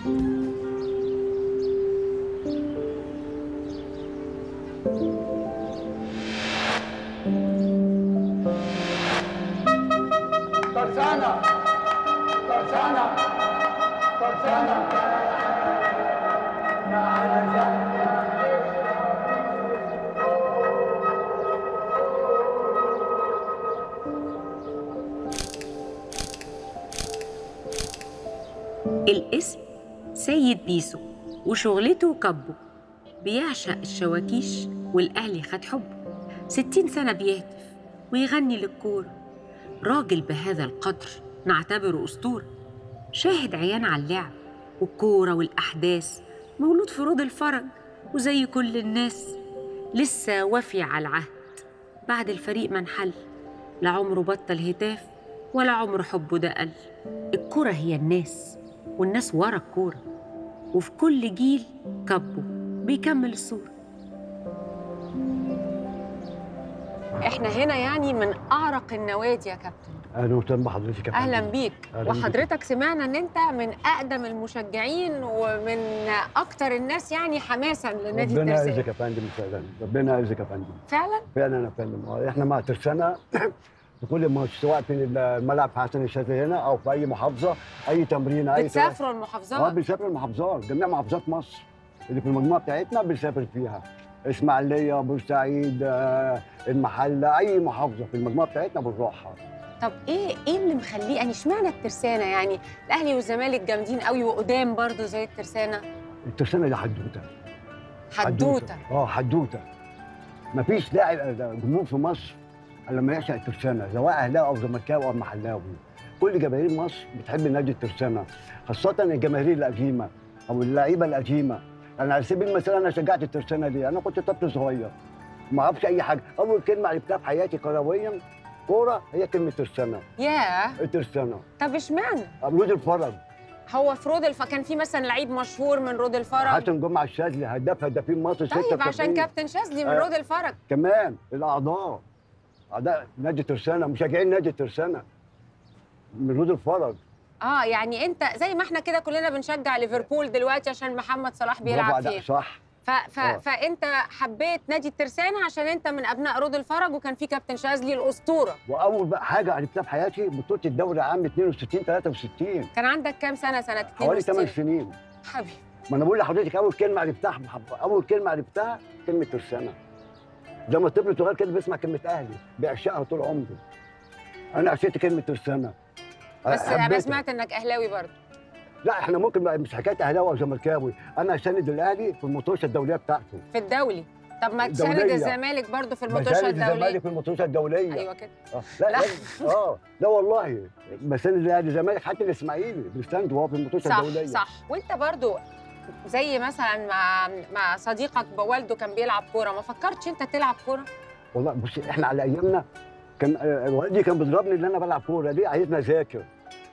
ترسانة ترسانة ترسانة الاسم سيد بيسو وشغلته كبه بيعشق الشواكيش والأهلي خد حبه ستين سنة بيهتف ويغني للكورة راجل بهذا القدر نعتبره أسطورة شاهد عيان على اللعب والكورة والأحداث مولود في روض الفرج وزي كل الناس لسه وافي على العهد بعد الفريق ما انحل لا عمره بطل هتاف ولا عمره حبه ده قل الكرة هي الناس والناس ورا الكورة وفي كل جيل كبه بيكمل الصورة احنا هنا يعني من اعرق النوادي يا كابتن اهلا وسهلا بحضرتك يا فندم. اهلا بيك أهلاً بيك. وحضرتك سمعنا ان انت من اقدم المشجعين ومن اكتر الناس يعني حماسا لنادي ربنا الترسانة يعزك يا فندم فعلا ربنا يعزك يا فندم فعلا فعلا يا فندم آه، احنا مع ترسانة في كل ما سواء في الملعب في حسن الشاذلي هنا او في اي محافظه اي تمرين اي بتسافروا اه المحافظات بنسافر المحافظات جميع محافظات مصر اللي في المجموعه بتاعتنا بنسافر فيها اسماعيليه بورسعيد آه، المحله اي محافظه في المجموعه بتاعتنا بنروحها طب ايه ايه اللي مخليه يعني اشمعنى الترسانة يعني الاهلي والزمالك جامدين قوي وقدام برضو زي الترسانة الترسانه دي حدوته حدوته اه حدوته مفيش لاعب جمهور في مصر الا لما يعشق الترسانه سواء اهلاوي او زملكاوي او محلاوي كل جماهير مصر بتحب نادي الترسانه خاصه الجماهير القديمه او اللعيبه القديمه انا على سبيل المثال انا شجعت الترسانه دي انا كنت طفل صغير ما اعرفش اي حاجه اول كلمه عرفتها في حياتي كرويا كوره هي كلمه ترسانه ياه الترسانه طب اشمعنى رود الفرج هو في رود الف... كان في مثلا لعيب مشهور من رود الفرج حسن جمعه الشاذلي هداف هدافين مصر طيب 76. عشان كابتن شاذلي من آه. رود الفرج كمان الاعضاء اعضاء نادي ترسانه مشجعين نادي ترسانه من رود الفرج اه يعني انت زي ما احنا كده كلنا بنشجع ليفربول دلوقتي عشان محمد صلاح برافو بيلعب عليك، فيه صح ف... ف... آه. فانت حبيت نادي الترسانة عشان انت من ابناء رود الفرج وكان في كابتن شاذلي الاسطوره واول بقى حاجه عرفتها في حياتي بطوله الدوري عام 62 63 كان عندك كام سنه سنه حوالي 8 62 سنين حبيبي ما انا بقول لحضرتك اول كلمه عرفتها اول كلمه عرفتها كلمه ترسانه زي ما الطفل الصغير كده بيسمع كلمه اهلي بيعشقها طول عمره انا عشقت كلمه ترسانه بس انا حبيتها. سمعت انك اهلاوي برضه لا احنا ممكن بقى مش حكايه اهلاوي او زملكاوي انا اساند الاهلي في المطوشه الدوليه بتاعته في الدولي طب ما تساند الدولية. الزمالك برضه في المطوشه بساند الدوليه الزمالك في المطوشه الدوليه ايوه كده اه لا, لا. لا. اه لا والله بساند الاهلي الزمالك حتى الاسماعيلي بيستند وهو في المطوشه صح الدوليه صح وانت برضه زي مثلا مع مع صديقك والده كان بيلعب كوره ما فكرتش انت تلعب كوره والله بص احنا على ايامنا كان آه، والدي كان بيضربني ان انا بلعب كوره ليه عايزني اذاكر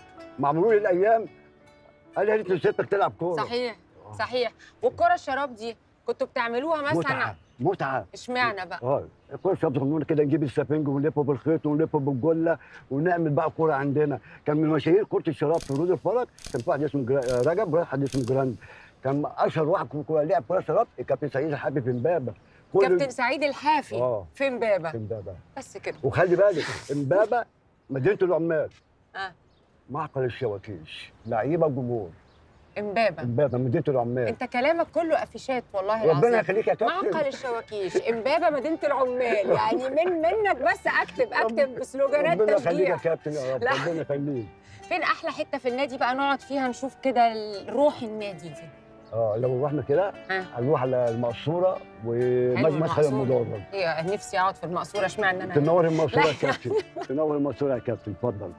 مع مرور الايام قال لي يا ريت نسيبك تلعب كوره صحيح صحيح والكره الشراب دي كنتوا بتعملوها مثلا متعه متعه اشمعنى بقى اه الكوره شباب صغنونه كده نجيب السفنج ونلفه بالخيط ونلفه بالجله ونعمل بقى كوره عندنا كان من مشاهير كره الشراب في رود الفرج كان في واحد اسمه جرا- رجب واحد اسمه جراند كان اشهر واحد كو- كو- لعب كره شراب الكابتن سعيد الحبيب في امبابه كل- كابتن سعيد الحافي اه في امبابه في امبابه بس كده وخلي بالك امبابه مدينه العمال اه معقل الشواكيش لعيبه جمهور امبابه امبابه مدينه العمال انت كلامك كله افيشات والله ربنا العظيم يخليك يا كابتن معقل الشواكيش امبابه مدينه العمال يعني من منك بس اكتب اكتب سلوجانات ربنا يخليك يا تشجيع كابتن يا رب لا. ربنا يخليك فين احلى حته في النادي بقى نقعد فيها نشوف كده روح النادي دي اه لو رحنا كده اه هنروح على المقصوره حلو ومدخل المقصورة. المدرج ايه نفسي اقعد في المقصوره اشمعنى انا تنور المقصوره لا. يا كابتن تنور المقصوره يا كابتن اتفضل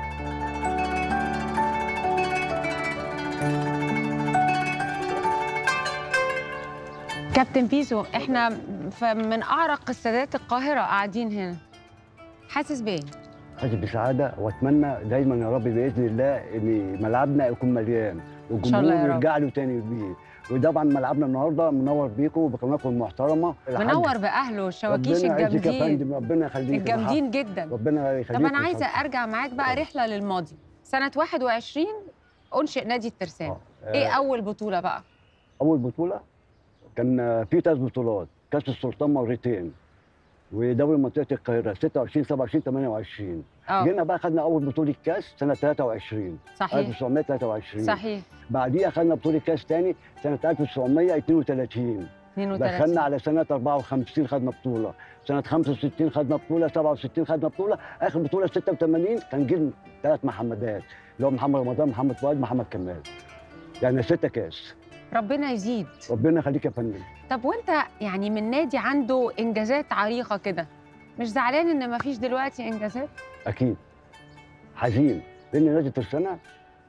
كابتن بيزو احنا ف- من اعرق السادات القاهره قاعدين هنا حاسس بايه حاسس بسعاده واتمنى دايما يا رب باذن الله ان ملعبنا يكون مليان شاء الله يا والجمهور رب. يرجع له تاني بيه وطبعا ملعبنا النهارده منور بيكم وبقناتكم المحترمه منور باهله الشواكيش ربنا يعزك يا الجامدين فندم ربنا يخليك يا الجامدين جدا حاج. ربنا يخليك طب انا يا عايزه حاج. ارجع معاك بقى رحله للماضي سنه 21 انشئ نادي الترسانه آه. ايه آه، اول بطوله بقى اول بطوله كان آه، في ثلاث بطولات كاس السلطان مرتين ودوري منطقه القاهره 26 27 28 اه جينا بقى خدنا اول بطوله كاس سنه 23 صحيح 1923 صحيح بعديها خدنا بطوله كاس تاني سنه 1932 دخلنا 32 على سنه 54 خدنا بطوله سنه 65 خدنا بطوله 67 خدنا بطوله اخر بطوله 86 كان جيل ثلاث محمدات اللي هو محمد رمضان محمد فؤاد محمد كمال يعني ستة كاس ربنا يزيد ربنا يخليك يا فندم طب وانت يعني من نادي عنده انجازات عريقه كده مش زعلان ان مفيش دلوقتي انجازات اكيد حزين لان نادي ترسانة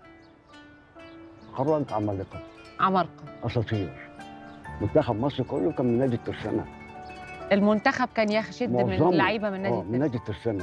خرج عمالقه عمالقه اساطير منتخب مصر كله كان من نادي الترسانة المنتخب كان يشد من معظمه. اللعيبه من نادي اه من الترسانة. نادي الترسانة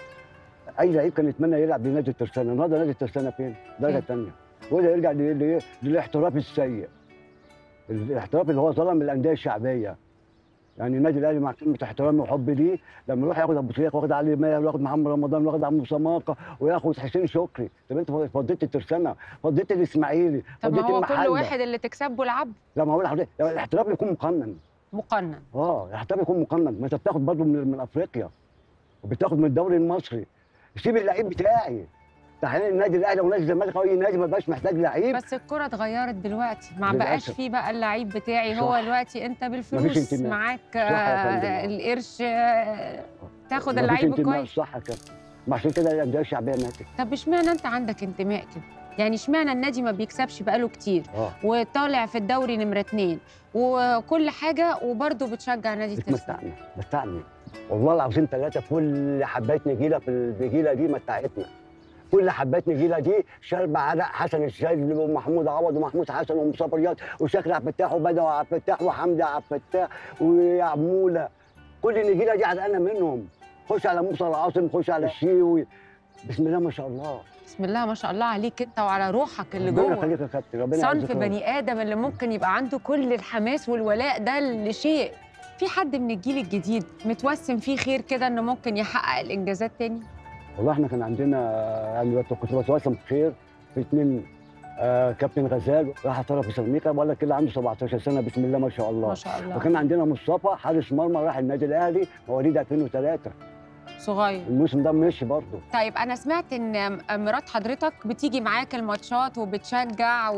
اي لعيب كان يتمنى يلعب بنادي الترسانة النهارده نادي الترسانة فين؟ درجه فين؟ ثانيه وده يرجع ل- ل- للاحتراف السيء الاحتراف اللي هو ظلم الانديه الشعبيه يعني النادي الاهلي مع كلمه احترامي وحبي ليه لما يروح ياخد ابو تريكه وياخد علي ماهر وياخد محمد رمضان وياخد عمرو سماقه وياخد حسين شكري طب انت فضيت الترسانه فضيت الاسماعيلي طب ما فضيت هو كل المحله واحد اللي تكسبه العب لما اقول لحضرتك الاحتراف يكون مقنن مقنن اه الاحتراف يكون مقنن ما انت بتاخد برضه من, من افريقيا وبتاخد من الدوري المصري سيب اللعيب بتاعي تحليل النادي الاهلي ونادي الزمالك او اي نادي ما بقاش محتاج لعيب بس الكرة اتغيرت دلوقتي ما للأسف. بقاش في بقى اللعيب بتاعي صح. هو دلوقتي انت بالفلوس انتماء. معاك صح يا فندم. آه، القرش آه، تاخد مفيش اللعيب انتماء، كويس صح كده ما عشان كده الانديه الشعبيه ماتت طب اشمعنى انت عندك انتماء كده يعني اشمعنى النادي ما بيكسبش بقاله كتير اه وطالع في الدوري نمرة اتنين وكل حاجة وبرضه بتشجع نادي الترسانة بتمتعني بتمتعني والله العظيم ثلاثه كل حبات نجيله في النجيله دي متعتنا كل حبات نجيله دي شرب عرق حسن الشاذلي ومحمود عوض ومحمود حسن ومصطفى رياض وشكري عبد الفتاح وبدوي عبد الفتاح وحمدي عبد الفتاح وعموله كل النجيله دي عرقانه منهم خش على موسى العاصم خش على الشيوي بسم الله ما شاء الله بسم الله ما شاء الله عليك انت وعلى روحك اللي ربنا جوه يخليك يا كابتن ربنا صنف يعزك يا رب. بني ادم اللي ممكن يبقى عنده كل الحماس والولاء ده لشيء في حد من الجيل الجديد متوسم فيه خير كده انه ممكن يحقق الانجازات تاني والله احنا كان عندنا يعني كنت بتواصل خير في اثنين آه كابتن غزال راح طرف في سيراميكا بقول لك كده عنده 17 سنه بسم الله ما شاء الله ما شاء الله وكان عندنا مصطفى حارس مرمى راح النادي الاهلي مواليد 2003 صغير الموسم ده مشي برضه طيب انا سمعت ان مرات حضرتك بتيجي معاك الماتشات وبتشجع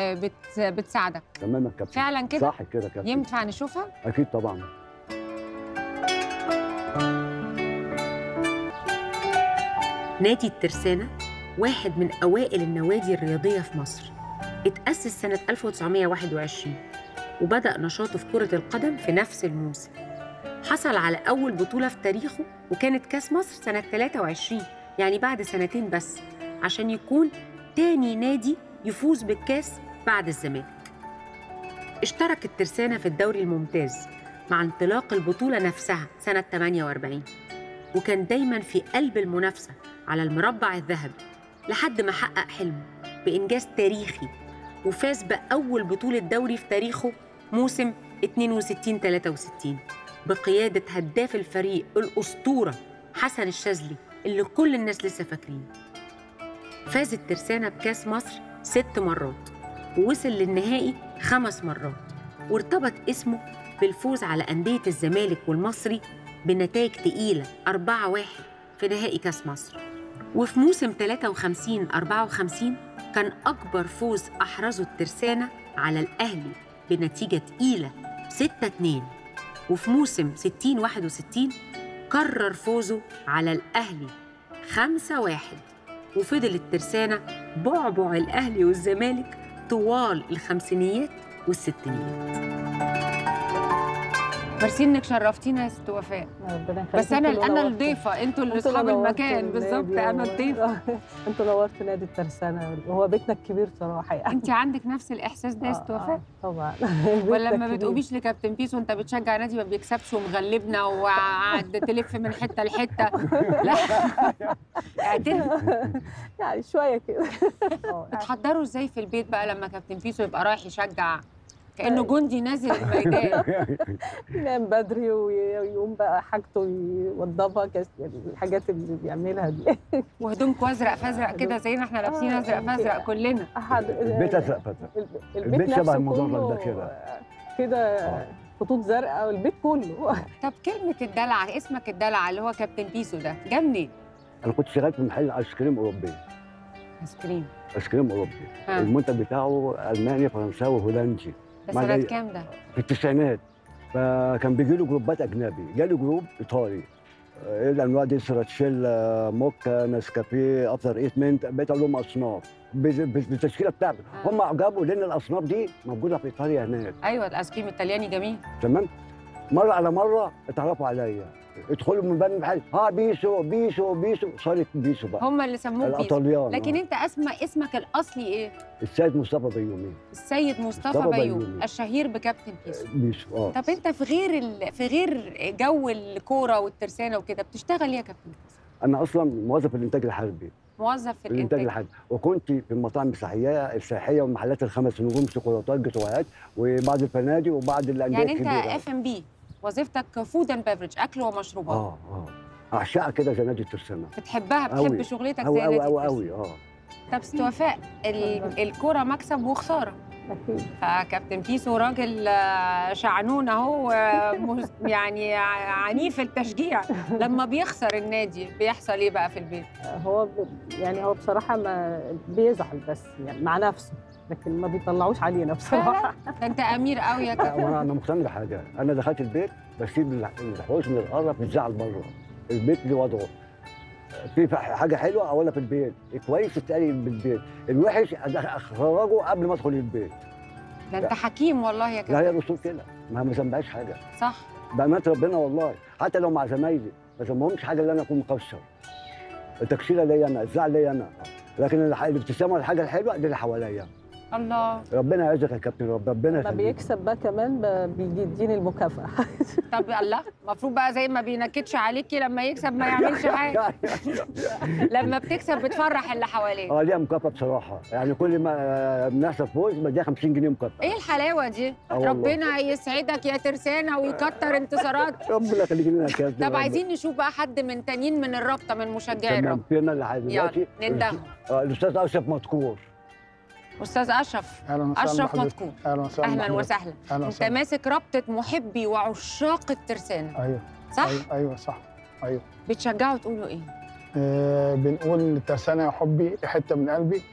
وبتساعدك تمام يا كابتن فعلا كده صح كده يا كابتن ينفع نشوفها اكيد طبعا نادي الترسانة واحد من أوائل النوادي الرياضية في مصر اتأسس سنة 1921 وبدأ نشاطه في كرة القدم في نفس الموسم حصل على أول بطولة في تاريخه وكانت كاس مصر سنة 23 يعني بعد سنتين بس عشان يكون تاني نادي يفوز بالكاس بعد الزمالك اشترك الترسانة في الدوري الممتاز مع انطلاق البطولة نفسها سنة 48 وكان دايما في قلب المنافسة على المربع الذهبي لحد ما حقق حلمه بإنجاز تاريخي وفاز بأول بطولة دوري في تاريخه موسم 62 63 بقيادة هداف الفريق الأسطورة حسن الشاذلي اللي كل الناس لسه فاكرينه فاز الترسانة بكاس مصر ست مرات ووصل للنهائي خمس مرات وارتبط اسمه بالفوز على أندية الزمالك والمصري بنتائج تقيلة 4-1 في نهائي كاس مصر وفي موسم 53 54 كان أكبر فوز أحرزه الترسانة على الأهلي بنتيجة تقيلة 6-2 وفي موسم 60 61 كرر فوزه على الأهلي 5-1 وفضل الترسانة بعبع الأهلي والزمالك طوال الخمسينيات والستينيات ميرسي انك شرفتينا يا ست وفاء ربنا يخليك بس انا انتوا انا نورتوا. الضيفه انتوا اللي انتوا اصحاب نورتوا المكان بالظبط النادي انا و- الضيفه انتوا نورتوا نادي الترسانه وهو بيتنا الكبير صراحه يعني انت عندك نفس الاحساس ده يا ست آه، وفاء آه، طبعا ولا بيتنا ما الكبير. بتقوميش لكابتن بيسو وانت بتشجع نادي ما بيكسبش ومغلبنا وقعد تلف من حته لحته لا اعترف يعني شويه كده آه، بتحضروا ازاي في البيت بقى لما كابتن بيسو يبقى رايح يشجع كانه جندي نازل الميدان ينام بدري وي- ويقوم بقى حاجته يوضبها كاس الحاجات اللي بيعملها دي وهدومكم ازرق فازرق كده زينا احنا لابسين آه، ازرق فازرق كلنا أحد البيت ازرق فتره الب- البيت البيت شبه نفسه المدرج ده كله كده. كده خطوط زرقاء والبيت كله طب كلمه الدلع اسمك الدلع اللي هو كابتن بيسو ده جه منين؟ انا كنت شغال في محل ايس كريم اوروبي ايس كريم ايس كريم اوروبي ها. المنتج بتاعه الماني فرنساوي هولندي ده ما سنه جاي- كام ده؟ في التسعينات فكان بيجي له جروبات اجنبي جالي جروب ايطالي آه، ايه الانواع دي سراتشيلا موكا نسكافيه افطر ايت منت بقيت اقول لهم اصناف بز- بز- بالتشكيله بتاعته آه. هم اعجبوا لان الاصناف دي موجوده في ايطاليا هناك ايوه الايس كريم الطلياني جميل تمام مره على مره اتعرفوا عليا ادخلوا من باب المحل ها بيسو بيسو بيسو صارت بيسو بقى هم اللي سموه بيسو الايطاليان لكن آه. انت اسم اسمك الاصلي ايه؟ السيد مصطفى بيومي السيد مصطفى مصطفى بيوم بيومي. الشهير بكابتن بيسو بيسو اه طب انت في غير ال... في غير جو الكوره والترسانه وكده بتشتغل ايه يا كابتن بيسو؟ انا اصلا موظف الانتاج الحربي موظف في الانتاج الانتاج الحربي وكنت في المطاعم السياحيه السياحيه والمحلات الخمس نجوم شوكولاتات جاتوهات وبعض الفنادق وبعض الانديه يعني انت الكبيره اف ام بي وظيفتك فود اند بيفرج اكل ومشروبات اه اه اعشقها كده زي نادي الترسانه بتحبها أوي. بتحب شغلتك قوي زي قوي نادي قوي الترسانة. قوي اه طب ست وفاء ال... الكوره مكسب وخساره اكيد فكابتن بيسو راجل آه، شعنون اهو آه، مز- يعني ع- عنيف التشجيع لما بيخسر النادي بيحصل ايه بقى في البيت؟ هو ب... يعني هو بصراحه ما بيزعل بس يعني مع نفسه لكن ما بيطلعوش علينا بصراحه ده انت امير قوي يا لا، كابتن وانا انا مقتنع بحاجه انا دخلت البيت بسيب الح- الحزن القرف الزعل بره البيت ليه وضعه في ف- حاجه حلوه اقولها في البيت الكويس تتقال بالبيت الوحش أدخ- اخرجه قبل ما ادخل البيت ده انت حكيم والله يا لا كابتن هي الاصول كده ما ما ذنبهاش حاجه صح بأمانة ربنا والله حتى لو مع زمايلي ما ذنبهمش حاجه اللي انا اكون مكسر التكسيره ليا انا الزعل ليا انا لكن الح- الابتسامه والحاجه الحلوه دي اللي حواليا الله ربنا يعزك يا كابتن رب ربنا لما يخليك بيكسب بقى كمان ب- بيجي يديني المكافاه طب الله المفروض بقى زي ما بينكدش عليكي لما يكسب ما يعملش حاجه لما بتكسب بتفرح اللي حواليك اه ليها مكافاه بصراحه يعني كل ما آه، بنحصل فوز بديها 50 جنيه مكافاه ايه الحلاوه دي آه والله. ربنا يسعدك يا ترسانه ويكتر انتصارات ربنا يخليك لنا يا كابتن طب عايزين نشوف بقى حد من تانيين من الرابطه من مشجعي تمام الرابطه فينا اللي عايز يلا دلوقتي ندهم آه، الاستاذ اشرف مذكور استاذ اشرف اهلا وسهلا اشرف بحضرتك. مذكور اهلا وسهلا اهلا بحضرتك. وسهلا اهلا انت وسهلا ماسك رابطه محبي وعشاق الترسانه ايوه صح ايوه ايوه صح ايوه بتشجعوا تقولوا ايه آه بنقول الترسانه يا حبي حته من قلبي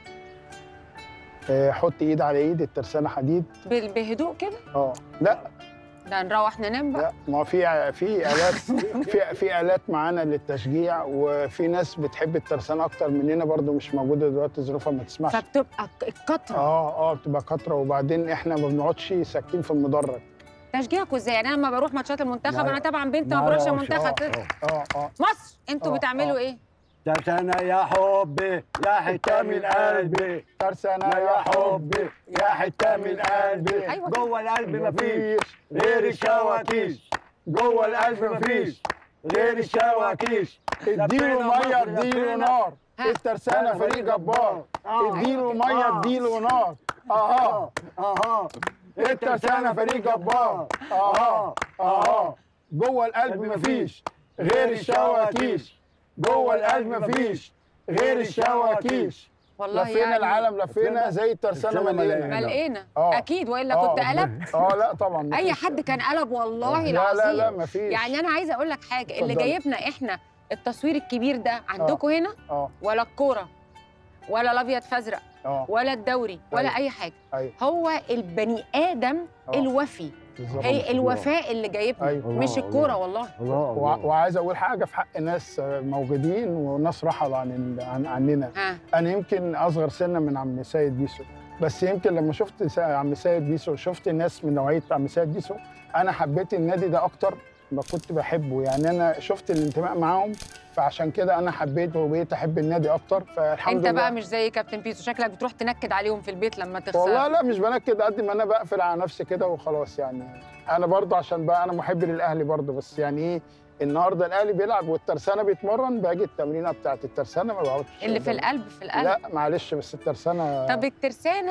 آه حط ايد على ايد الترسانه حديد بال- بهدوء كده اه لا ده نروح ننام بقى لا ما هو في في الات في في الات معانا للتشجيع وفي ناس بتحب الترسانه اكتر مننا برضو مش موجوده دلوقتي ظروفها ما تسمحش فبتبقى الكتره اه اه بتبقى كتره وبعدين احنا ما بنقعدش ساكتين في المدرج تشجيعكم ازاي يعني انا لما بروح ماتشات المنتخب لا، انا طبعا بنت ما ما بروحش أعرفش. المنتخب آه، كده. اه اه مصر انتوا آه، بتعملوا آه. ايه ترسانة يا حبي يا حته من قلبي ترسانه يا حبي يا حته من قلبي أيوة. جوه القلب مفيش غير الشواكيش جوه القلب مفيش غير الشواكيش اديله ميه اديله نار ها. الترسانه فريق جبار اديله ميه اديله نار اها اها الترسانه فريق جبار اها اها جوه القلب مفيش غير الشواكيش جوه القلب مفيش غير الشواكيش والله لفينا يعني العالم لفينا زي الترسانه الترسانة مليانه مليانة. ملقينا آه. اكيد والا آه. كنت قلبت اه لا طبعا اي مفيش. حد كان قلب والله لا العظيم لا لا مفيش يعني انا عايزه اقول لك حاجه اللي اتفضلي. جايبنا احنا التصوير الكبير ده عندكم هنا اه ولا الكوره ولا الابيض فازرق اه ولا الدوري ولا أيوة. اي حاجه ايوه هو البني ادم آه. الوفي بالظبط هي الوفاء اللي جايبنا أيوة. مش الله، الكوره الله. والله الله وع- الله وعايز اقول حاجه في حق ناس موجودين وناس رحلوا عن ال- عن عننا ها انا يمكن اصغر سنا من عم سيد بيسو بس يمكن لما شفت سا- عم سيد بيسو شفت ناس من نوعيه عم سيد بيسو انا حبيت النادي ده اكتر ما كنت بحبه يعني انا شفت الانتماء معاهم فعشان كده انا حبيته وبقيت احب النادي اكتر فالحمد انت لله بقى مش زي كابتن بيسو شكلك بتروح تنكد عليهم في البيت لما تخسر والله لا مش بنكد قد ما انا بقفل على نفسي كده وخلاص يعني انا برضه عشان بقى انا محب للاهلي برضه بس يعني ايه النهارده الاهلي بيلعب والترسانه بيتمرن باجي التمرينه بتاعت الترسانه ما بقعدش اللي في القلب في القلب لا معلش بس الترسانه طب الترسانه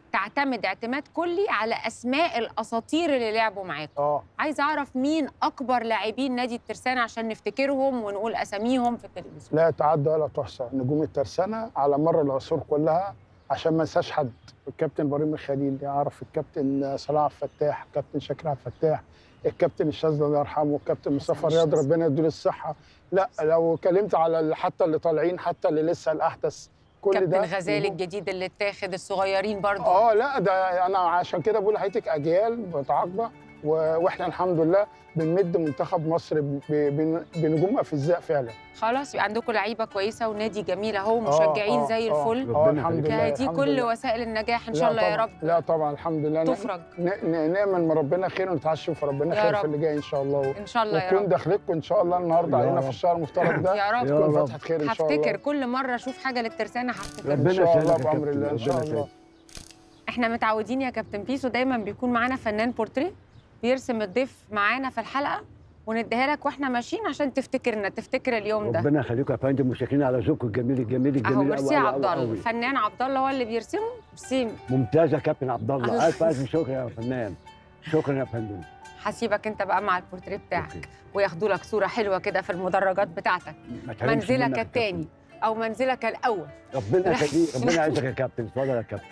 تعتمد اعتماد كلي على اسماء الاساطير اللي لعبوا معاكم اه عايزه اعرف مين اكبر لاعبين نادي الترسانه عشان نفتكرهم ونقول اساميهم في التلفزيون لا تعد ولا تحصى نجوم الترسانة على مر العصور كلها عشان ما انساش حد الكابتن ابراهيم الخليل يعرف الكابتن صلاح عبد الفتاح الكابتن شاكر عبد الفتاح الكابتن الشاذلي الله يرحمه الكابتن مصطفى رياض ربنا يديله الصحه لا لو اتكلمت على ال- حتى اللي طالعين حتى اللي لسه الاحدث كل كابتن ده غزالي نجوم. الجديد اللي اتاخد الصغيرين برضو اه لا ده انا عشان كده بقول لحضرتك اجيال متعاقبه و- واحنا الحمد لله بنمد منتخب مصر ب- ب- بنجوم افزاء فعلا خلاص يبقى عندكم لعيبه كويسه ونادي جميل اهو آه، مشجعين آه، زي آه. الفل اه ربنا الحمد يخليك. لله دي الحمد كل لله. وسائل النجاح ان لا شاء الله يا طبعاً. رب لا طبعا الحمد لله ن- تفرج ن- ن- نامل من ربنا خير ونتعشم في ربنا يا خير رب. في اللي جاي ان شاء الله ان شاء الله يا وتكون رب دخلتكم ان شاء الله النهارده يا علينا رب. في الشهر المفترض ده يا رب يا تكون رب. فتحه خير ان شاء الله هفتكر كل مره اشوف حاجه للترسانه هفتكر ربنا ان شاء الله يسعدك يا بامر كابتن، الله ان شاء ربنا الله يسعدك. احنا متعودين يا كابتن بيسو دايما بيكون معانا فنان بورتريه بيرسم الضيف معانا في الحلقه ونديها لك واحنا ماشيين عشان تفتكرنا تفتكر اليوم ده ربنا يخليكم يا فندم مشاكرين على ذوقكم الجميل الجميل الجميل اهو أوي ميرسي يا أوي عبد أوي الله أوي. الفنان عبد الله هو اللي بيرسمه ميرسي ممتاز يا كابتن عبد الله الله. الف الف شكر يا فنان شكرا يا فندم هسيبك انت بقى مع البورتريه بتاعك أوكي. وياخدوا لك صوره حلوه كده في المدرجات بتاعتك ما تحرمش منك منزلك يا التاني او منزلك الاول كابتن. ربنا يخليك ربنا يعزك يا كابتن اتفضل يا كابتن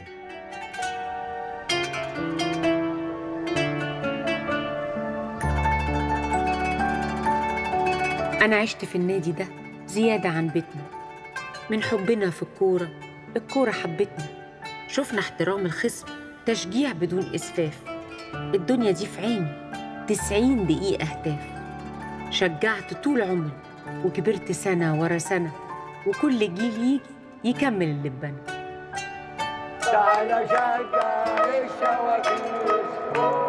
أنا عشت في النادي ده زيادة عن بيتنا من حبنا في الكورة الكورة حبتنا شفنا احترام الخصم تشجيع بدون إسفاف الدنيا دي في عيني تسعين دقيقة أهداف شجعت طول عمري وكبرت سنة ورا سنة وكل جيل يجي يكمل اللي اتبنى تعالى شجع الشواكيش